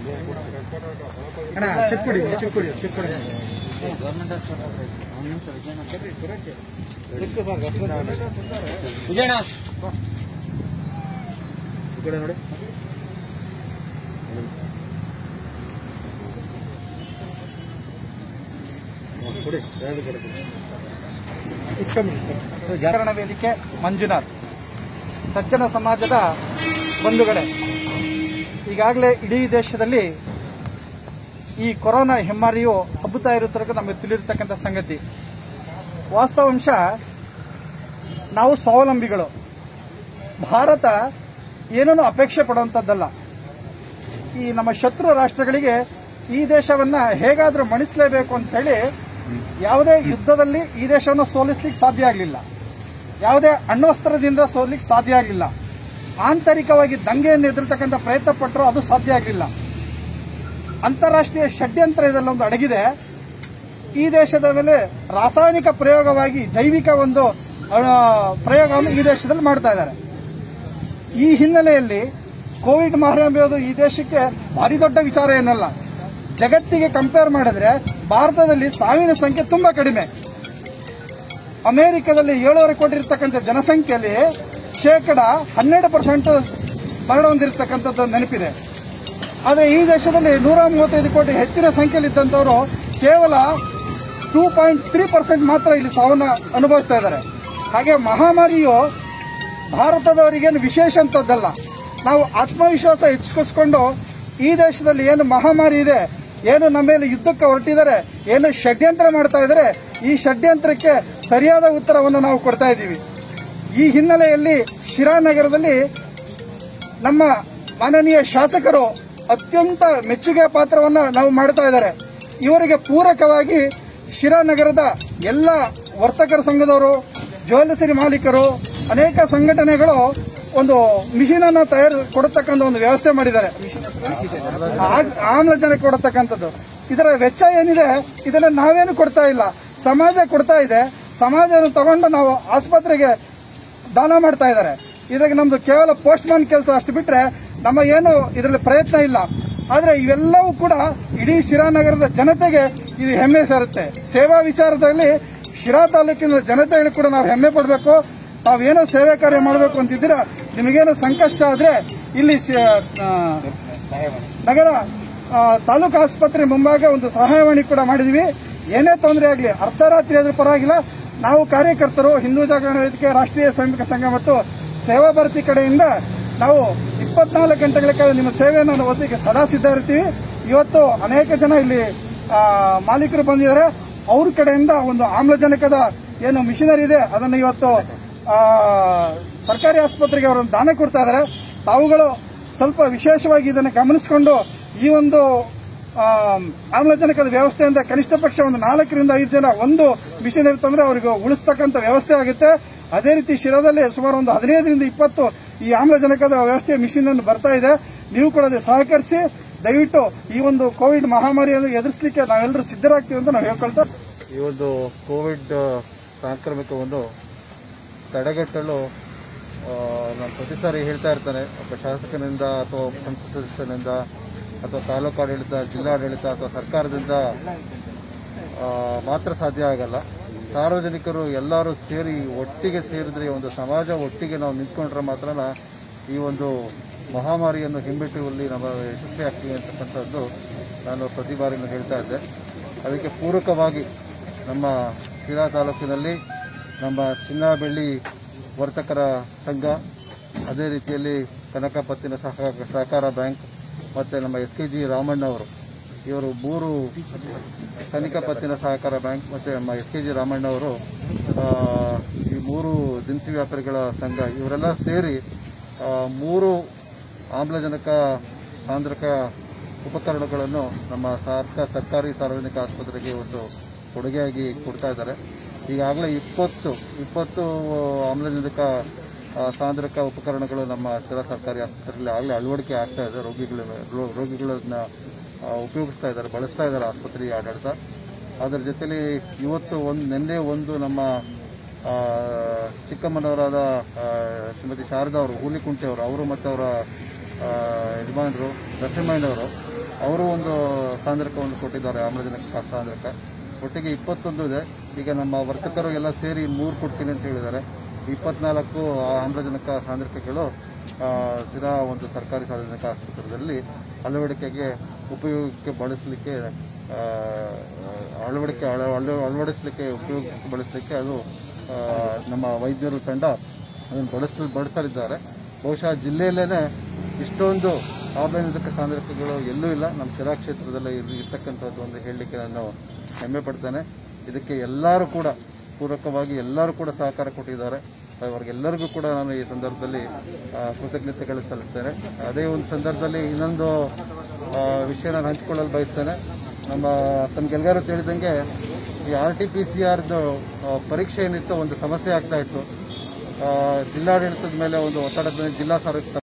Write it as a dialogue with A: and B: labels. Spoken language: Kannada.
A: ಅಣ್ಣ ಚೆಕ್ ಕೊಡಿ ಚೆಕ್ ಕೊಡಿ ಚೆಕ್ ಕೊಡಿ ವಿಜಯಣ್ಣ ಈ ಕಡೆ ನೋಡಿ ಕೊಡಿ ಎರಡು ಕಡೆ ಕೊಡಿ. ಇಸ್ಕೊಂಬನ್ನಿ ಚೆಕ್.
B: ಜಾಗರಣ ವೇದಿಕೆ ಮಂಜುನಾಥ್ ಸಜ್ಜನ ಸಮಾಜದ ಬಂಧುಗಳೇ ಈಗಾಗಲೇ ಇಡೀ ದೇಶದಲ್ಲಿ ಈ ಕೊರೋನಾ ಹೆಮ್ಮಾರಿಯು ಹಬ್ಬುತ್ತಾ ಇರುತ್ತಕ್ಕ ನಮಗೆ ತಿಳಿದಿರ್ತಕ್ಕಂಥ ಸಂಗತಿ ವಾಸ್ತವಾಂಶ ನಾವು ಸ್ವಾವಲಂಬಿಗಳು ಭಾರತ ಏನನ್ನು ಅಪೇಕ್ಷೆ ಪಡುವಂಥದ್ದಲ್ಲ ಈ ನಮ್ಮ ಶತ್ರು ರಾಷ್ಟ್ರಗಳಿಗೆ ಈ ದೇಶವನ್ನ ಹೇಗಾದ್ರೂ ಮಣಿಸಲೇಬೇಕು ಅಂತ ಹೇಳಿ ಯಾವುದೇ ಯುದ್ಧದಲ್ಲಿ ಈ ದೇಶವನ್ನು ಸೋಲಿಸ್ಲಿಕ್ಕೆ ಸಾಧ್ಯ ಆಗಲಿಲ್ಲ ಯಾವುದೇ ಅಣ್ವಸ್ತ್ರದಿಂದ ಸೋಲಿಕ್ಕೆ ಸಾಧ್ಯ ಆಗಲಿಲ್ಲ ಆಂತರಿಕವಾಗಿ ದಂಗೆಯನ್ನು ಎದುರ್ತಕ್ಕಂಥ ಪ್ರಯತ್ನ ಪಟ್ಟರು ಅದು ಸಾಧ್ಯ ಆಗಲಿಲ್ಲ ಅಂತಾರಾಷ್ಟ್ರೀಯ ಷಡ್ಯಂತ್ರ ಇದರಲ್ಲೊಂದು ಅಡಗಿದೆ ಈ ದೇಶದ ಮೇಲೆ ರಾಸಾಯನಿಕ ಪ್ರಯೋಗವಾಗಿ ಜೈವಿಕ ಒಂದು ಆ, ಪ್ರಯೋಗವನ್ನು ಈ ದೇಶದಲ್ಲಿ ಮಾಡ್ತಾ ಇದ್ದಾರೆ ಈ ಹಿನ್ನೆಲೆಯಲ್ಲಿ ಕೋವಿಡ್ ಮಹಾಮಾರಿಯೋದು ಈ ದೇಶಕ್ಕೆ ಭಾರಿ ದೊಡ್ಡ ವಿಚಾರ ಏನಲ್ಲ ಜಗತ್ತಿಗೆ ಕಂಪೇರ್ ಮಾಡಿದ್ರೆ ಭಾರತದಲ್ಲಿ ಸಾವಿನ ಸಂಖ್ಯೆ ತುಂಬಾ ಕಡಿಮೆ ಅಮೆರಿಕದಲ್ಲಿ ಏಳುವರೆ ಕೋಟಿ ಇರತಕ್ಕಂಥ ಜನಸಂಖ್ಯೆಯಲ್ಲಿ ಶೇಕಡ ಹನ್ನೆರಡು ಪರ್ಸೆಂಟ್ ಮರಣ ಹೊಂದಿರತಕ್ಕಂಥದ್ದು ನೆನಪಿದೆ ಆದರೆ ಈ ದೇಶದಲ್ಲಿ ನೂರ ಮೂವತ್ತೈದು ಕೋಟಿ ಹೆಚ್ಚಿನ ಸಂಖ್ಯೆಯಲ್ಲಿ ಇದ್ದಂಥವರು ಕೇವಲ ಟೂ ಪಾಯಿಂಟ್ ತ್ರೀ ಪರ್ಸೆಂಟ್ ಮಾತ್ರ ಇಲ್ಲಿ ಸಾವನ್ನ ಅನುಭವಿಸ್ತಾ ಇದ್ದಾರೆ ಹಾಗೆ ಮಹಾಮಾರಿಯು ಭಾರತದವರಿಗೇನು ವಿಶೇಷ ಅಂತದ್ದಲ್ಲ ನಾವು ಆತ್ಮವಿಶ್ವಾಸ ಹೆಚ್ಚಿಸ್ಕೊಂಡು ಈ ದೇಶದಲ್ಲಿ ಏನು ಮಹಾಮಾರಿ ಇದೆ ಏನು ನಮ್ಮ ಮೇಲೆ ಯುದ್ಧಕ್ಕೆ ಹೊರಟಿದ್ದಾರೆ ಏನು ಷಡ್ಯಂತ್ರ ಮಾಡ್ತಾ ಇದ್ದಾರೆ ಈ ಷಡ್ಯಂತ್ರಕ್ಕೆ ಸರಿಯಾದ ಉತ್ತರವನ್ನು ನಾವು ಕೊಡ್ತಾ ಇದ್ದೀವಿ ಈ ಹಿನ್ನೆಲೆಯಲ್ಲಿ ಶಿರಾನಗರದಲ್ಲಿ ನಮ್ಮ ಮಾನನೀಯ ಶಾಸಕರು ಅತ್ಯಂತ ಮೆಚ್ಚುಗೆ ಪಾತ್ರವನ್ನ ನಾವು ಮಾಡ್ತಾ ಇದ್ದಾರೆ ಇವರಿಗೆ ಪೂರಕವಾಗಿ ಶಿರಾನಗರದ ಎಲ್ಲ ವರ್ತಕರ ಸಂಘದವರು ಜ್ಯುವೆಲ್ಲರಿ ಮಾಲೀಕರು ಅನೇಕ ಸಂಘಟನೆಗಳು ಒಂದು ಮಿಷಿನ್ ಅನ್ನು ತಯಾರು ಕೊಡತಕ್ಕಂಥ ಒಂದು ವ್ಯವಸ್ಥೆ ಮಾಡಿದ್ದಾರೆ ಆ- ಆಮ್ಲಜನಕ ಕೊಡತಕ್ಕಂಥದ್ದು ಇದರ ವೆಚ್ಚ ಏನಿದೆ ಇದನ್ನ ನಾವೇನು ಕೊಡ್ತಾ ಇಲ್ಲ ಸಮಾಜ ಕೊಡ್ತಾ ಇದೆ ಸಮಾಜವನ್ನು ತಗೊಂಡು ನಾವು ಆಸ್ಪತ್ರೆಗೆ ದಾನ ಮಾಡ್ತಾ ಇದ್ದಾರೆ ಇದ್ರಾಗ ನಮ್ದು ಕೇವಲ ಪೋಸ್ಟ್ ಮ್ಯಾನ್ ಕೆಲಸ ಅಷ್ಟು ಬಿಟ್ರೆ ನಮ್ಮ ಏನು ಇದರಲ್ಲಿ ಪ್ರಯತ್ನ ಇಲ್ಲ ಆದ್ರೆ ಇವೆಲ್ಲವೂ ಕೂಡ ಇಡೀ ಶಿರಾನಗರದ ಜನತೆಗೆ ಇದು ಹೆಮ್ಮೆ ಸೇರುತ್ತೆ ಸೇವಾ ವಿಚಾರದಲ್ಲಿ ಶಿರಾ ತಾಲೂಕಿನ ಜನತೆಗಳು ಕೂಡ ನಾವು ಹೆಮ್ಮೆ ಪಡಬೇಕು ತಾವೇನೋ ಸೇವೆ ಕಾರ್ಯ ಮಾಡಬೇಕು ಅಂತಿದ್ದೀರಾ ನಿಮಗೇನೋ ಸಂಕಷ್ಟ ಆದ್ರೆ ಇಲ್ಲಿ ಶ- ಆ, ನಗರ ಆ, ತಾಲೂಕು ಆಸ್ಪತ್ರೆ ಮುಂಭಾಗ ಒಂದು ಸಹಾಯವಾಣಿ ಕೂಡ ಮಾಡಿದ್ವಿ ಏನೇ ತೊಂದರೆ ಆಗಲಿ ಅರ್ಧರಾತ್ರಿ ಆದ್ರೂ ಪರವಾಗಿಲ್ಲ ನಾವು ಕಾರ್ಯಕರ್ತರು ಹಿಂದೂ ಜಾಗರಣ ವೇದಿಕೆ ರಾಷ್ಟ್ರೀಯ ಶ್ರಮಿಕ ಸಂಘ ಮತ್ತು ಸೇವಾ ಭಾರತಿ ಕಡೆಯಿಂದ ನಾವು ಇಪ್ಪತ್ನಾಲ್ಕು ಗಂಟೆಗಳ ಕಾಲ ನಿಮ್ಮ ಸೇವೆಯನ್ನು ನಾವು ಒದಗಿಗೆ ಸದಾ ಸಿದ್ಧ ಇರ್ತೀವಿ ಇವತ್ತು ಅನೇಕ ಜನ ಇಲ್ಲಿ ಆ, ಮಾಲೀಕರು ಬಂದಿದ್ದಾರೆ ಅವ್ರ ಕಡೆಯಿಂದ ಒಂದು ಆಮ್ಲಜನಕದ ಏನು ಮಿಷನರಿ ಇದೆ ಅದನ್ನು ಇವತ್ತು ಆ, ಸರ್ಕಾರಿ ಆಸ್ಪತ್ರೆಗೆ ಅವರು ದಾನ ಕೊಡ್ತಾ ಇದ್ದಾರೆ ತಾವುಗಳು ಸ್ವಲ್ಪ ವಿಶೇಷವಾಗಿ ಇದನ್ನು ಗಮನಿಸಿಕೊಂಡು ಈ ಒಂದು ಆ, ಆಮ್ಲಜನಕದ ವ್ಯವಸ್ಥೆಯಿಂದ ಕನಿಷ್ಠ ಪಕ್ಷ ಒಂದು ನಾಲ್ಕರಿಂದ ಐದು ಜನ ಒಂದು ಮಿಷನ್ ಇರ್ತಂದ್ರೆ ಅವರಿಗೆ ಉಳಿಸ್ತಕ್ಕಂಥ ವ್ಯವಸ್ಥೆ ಆಗುತ್ತೆ ಅದೇ ರೀತಿ ಶಿರಾದಲ್ಲಿ ಸುಮಾರು ಒಂದು ಹದಿನೈದರಿಂದ ಇಪ್ಪತ್ತು ಈ ಆಮ್ಲಜನಕದ ವ್ಯವಸ್ಥೆ ಮಿಷಿನ್ ಅನ್ನು ಬರ್ತಾ ಇದೆ ನೀವು ಕೂಡ ಅದಕ್ಕೆ ಸಹಕರಿಸಿ ದಯವಿಟ್ಟು ಈ ಒಂದು ಕೋವಿಡ್ ಮಹಾಮಾರಿಯನ್ನು ಎದುರಿಸಲಿಕ್ಕೆ ನಾವೆಲ್ಲರೂ ಸಿದ್ದರಾಗ್ತೀವಿ ಅಂತ ನಾವು ಹೇಳ್ಕೊಳ್ತಾ
C: ಈ ಒಂದು ಕೋವಿಡ್ ಸಾಂಕ್ರಾಮಿಕವನ್ನು ತಡೆಗಟ್ಟಲು ಆ, ನಾನು ಪ್ರತಿ ಸಾರಿ ಹೇಳ್ತಾ ಇರ್ತಾನೆ ಒಬ್ಬ ಶಾಸಕನಿಂದ ಅಥವಾ ಒಬ್ಬ ಸಂಸತ್ ಸದಸ್ಯನಿಂದ ಅಥವಾ ತಾಲೂಕು ಆಡಳಿತ ಜಿಲ್ಲಾಡಳಿತ ಅಥವಾ ಸರ್ಕಾರದಿಂದ ಆ, ಮಾತ್ರ ಸಾಧ್ಯ ಆಗಲ್ಲ ಸಾರ್ವಜನಿಕರು ಎಲ್ಲರೂ ಸೇರಿ ಒಟ್ಟಿಗೆ ಸೇರಿದ್ರೆ ಒಂದು ಸಮಾಜ ಒಟ್ಟಿಗೆ ನಾವು ನಿಂತ್ಕೊಂಡ್ರೆ ಮಾತ್ರನ ಈ ಒಂದು ಮಹಾಮಾರಿಯನ್ನು ಹಿಂಬಿಟ್ಟುವಲ್ಲಿ ನಮ್ಮ ಯಶಸ್ವಿ ಆಗ್ತೀವಿ ಅಂತಕ್ಕಂಥದ್ದು ನಾನು ಪ್ರತಿ ಬಾರಿನೂ ಹೇಳ್ತಾ ಇದ್ದೆ ಅದಕ್ಕೆ ಪೂರಕವಾಗಿ ನಮ್ಮ ಶಿರಾ ತಾಲೂಕಿನಲ್ಲಿ ನಮ್ಮ ಚಿನ್ನ ಬೆಳ್ಳಿ ವರ್ತಕರ ಸಂಘ ಅದೇ ರೀತಿಯಲ್ಲಿ ಕನಕ ಪತ್ತಿನ ಸಹ ಸಹಕಾರ ಬ್ಯಾಂಕ್ ಮತ್ತು ನಮ್ಮ ಎಸ್ ಕೆ ಜಿ ರಾಮಣ್ಣ ಅವರು ಇವರು ಮೂರು ಕನಿಕ ಪತ್ತಿನ ಸಹಕಾರ ಬ್ಯಾಂಕ್ ಮತ್ತು ನಮ್ಮ ಎಸ್ ಕೆ ಜಿ ರಾಮಣ್ಣ ಅವರು ಆ, ಈ ಮೂರು ದಿನಸಿ ವ್ಯಾಪಾರಿಗಳ ಸಂಘ ಇವರೆಲ್ಲ ಸೇರಿ ಆ, ಮೂರು ಆಮ್ಲಜನಕ ಸಾಂದ್ರಕ ಉಪಕರಣಗಳನ್ನು ನಮ್ಮ ಸರ್ಕ ಸರ್ಕಾರಿ ಸಾರ್ವಜನಿಕ ಆಸ್ಪತ್ರೆಗೆ ಒಂದು ಕೊಡುಗೆಯಾಗಿ ಕೊಡ್ತಾ ಇದ್ದಾರೆ ಈಗಾಗಲೇ ಇಪ್ಪತ್ತು ಇಪ್ಪತ್ತು ಆಮ್ಲಜನಕ ಆ, ಸಾಂದ್ರಕ ಉಪಕರಣಗಳು ನಮ್ಮ ಶಿರಾ ಸರ್ಕಾರಿ ಆಸ್ಪತ್ರೆಯಲ್ಲಿ ಆಗಲೇ ಅಳವಡಿಕೆ ಆಗ್ತಾ ಇದೆ ರೋಗಿಗಳು ರೋ- ರೋಗಿಗಳನ್ನ ಆ, ಉಪಯೋಗಿಸ್ತಾ ಇದ್ದಾರೆ ಬಳಸ್ತಾ ಇದ್ದಾರೆ ಆಸ್ಪತ್ರೆಯ ಆಡಳಿತ ಅದರ ಜೊತೆಲಿ ಇವತ್ತು ಒಂದು ನಿನ್ನೆ ಒಂದು ನಮ್ಮ ಆ, ಚಿಕ್ಕಮ್ಮನವರಾದ ಆ, ಶ್ರೀಮತಿ ಶಾರದಾ ಅವರು ಹೂಲಿಕುಂಟೆ ಅವರು ಅವರು ಮತ್ತು ಅವರ ಆ, ಯಜಮಾನರು ನರಸಿಂಹಯ್ಯನವರು ಅವರು ಒಂದು ಸಾಂದ್ರಕವನ್ನು ಕೊಟ್ಟಿದ್ದಾರೆ ಆಮ್ಲಜನಕ ಸಾಂದ್ರಕ ಒಟ್ಟಿಗೆ ಇಪ್ಪತ್ತೊಂದು ಇದೆ ಈಗ ನಮ್ಮ ವರ್ತಕರು ಎಲ್ಲ ಸೇರಿ ಮೂರು ಕೊಡ್ತೀನಿ ಅಂತ ಹೇಳಿದ್ದಾರೆ ಇಪ್ಪತ್ನಾಲ್ಕು ಆಮ್ಲಜನಕ ಸಾಂದ್ರಕಗಳು ಆ, ಸಿರಾ ಒಂದು ಸರ್ಕಾರಿ ಸಾರ್ವಜನಿಕ ಆಸ್ಪತ್ರೆಯಲ್ಲಿ ಅಳವಡಿಕೆಗೆ ಉಪಯೋಗಕ್ಕೆ ಬಳಸಲಿಕ್ಕೆ ಆ, ಅಳವಡಿಕೆ ಅಳ- ಅಳ- ಅಳವಡಿಸಲಿಕ್ಕೆ ಉಪಯೋಗಕ್ಕೆ ಬಳಸಲಿಕ್ಕೆ ಅದು ಆ, ನಮ್ಮ ವೈದ್ಯರು ತಂಡ ಅದನ್ನು ಬಳಸ ಬಳಸಲಿದ್ದಾರೆ ಬಹುಶಃ ಜಿಲ್ಲೆಯಲ್ಲೇ ಇಷ್ಟೊಂದು ಆಮ್ಲಜನಕ ಸಾಂದ್ರಕಗಳು ಎಲ್ಲೂ ಇಲ್ಲ ನಮ್ಮ ಶಿರಾ ಕ್ಷೇತ್ರದಲ್ಲಿ ಇರ್- ಇರ್ತಕ್ಕಂಥದ್ದು ಒಂದು ಹೇಳಲಿಕ್ಕೆ ನಾನು ಹೆಮ್ಮೆ ಪಡ್ತೇನೆ ಇದಕ್ಕೆ ಎಲ್ಲರೂ ಕೂಡ ಪೂರಕವಾಗಿ ಎಲ್ಲರೂ ಕೂಡ ಸಹಕಾರ ಕೊಟ್ಟಿದ್ದಾರೆ ಅವರಿಗೆಲ್ಲರಿಗೂ ಕೂಡ ನಾನು ಈ ಸಂದರ್ಭದಲ್ಲಿ ಆ, ಕೃತಜ್ಞತೆಗಳು ಸಲ್ಲಿಸ್ತೇನೆ ಅದೇ ಒಂದು ಸಂದರ್ಭದಲ್ಲಿ ಇನ್ನೊಂದು ಆ, ವಿಷಯ ನಾನು ಹಂಚಿಕೊಳ್ಳಲು ಬಯಸ್ತೇನೆ ನಮ್ಮ ತಮ್ಗೆಲ್ಲರೂ ತಿಳಿದಂಗೆ ಈ R T P C R ಪರೀಕ್ಷೆ ಏನಿತ್ತು ಒಂದು ಸಮಸ್ಯೆ ಆಗ್ತಾ ಇತ್ತು ಆ, ಜಿಲ್ಲಾಡಳಿತದ ಮೇಲೆ ಒಂದು ಒತ್ತಡದ ಜಿಲ್ಲಾ ಸರ್